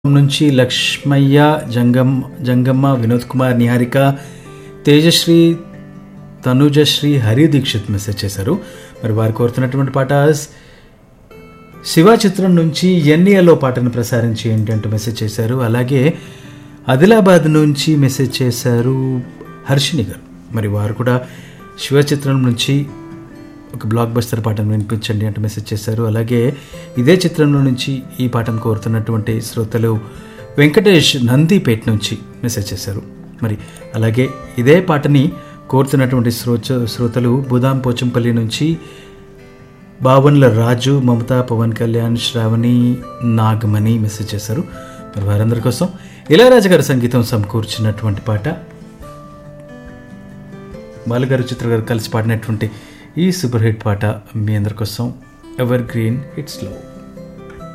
నుంచి లక్ష్మయ్య జంగమ్ జంగమ్మ వినోద్ కుమార్ నిహారిక తేజశ్రీ తనుజశ్రీ హరి దీక్షిత్ మెసేజ్ చేశారు మరి వారు కోరుతున్నటువంటి పాట శివ చిత్రం నుంచి ఎన్ఈఏలో పాటను ప్రసారం చేయండి అంటూ మెసేజ్ చేశారు అలాగే ఆదిలాబాద్ నుంచి మెసేజ్ చేశారు హర్షిని గారు మరి వారు కూడా శివ చిత్రం నుంచి ఒక బ్లాక్ బస్టర్ పాటను వినిపించండి అంటూ మెసేజ్ చేశారు అలాగే ఇదే చిత్రంలో నుంచి ఈ పాటను కోరుతున్నటువంటి శ్రోతలు వెంకటేష్ నందిపేట నుంచి మెసేజ్ చేశారు మరి అలాగే ఇదే పాటని కోరుతున్నటువంటి శ్రోత శ్రోతలు బుదాం పోచంపల్లి నుంచి బావన్ల రాజు మమతా పవన్ కళ్యాణ్ శ్రావణి నాగమణి మెసేజ్ చేశారు మరి వారందరి కోసం ఇళయరాజు గారి సంగీతం సమకూర్చినటువంటి పాట బాలుగారు చిత్ర గారు కలిసి పాడినటువంటి ఈ సూపర్ హిట్ పాట మీ అందరి కోసం ఎవర్ గ్రీన్ హిట్స్లో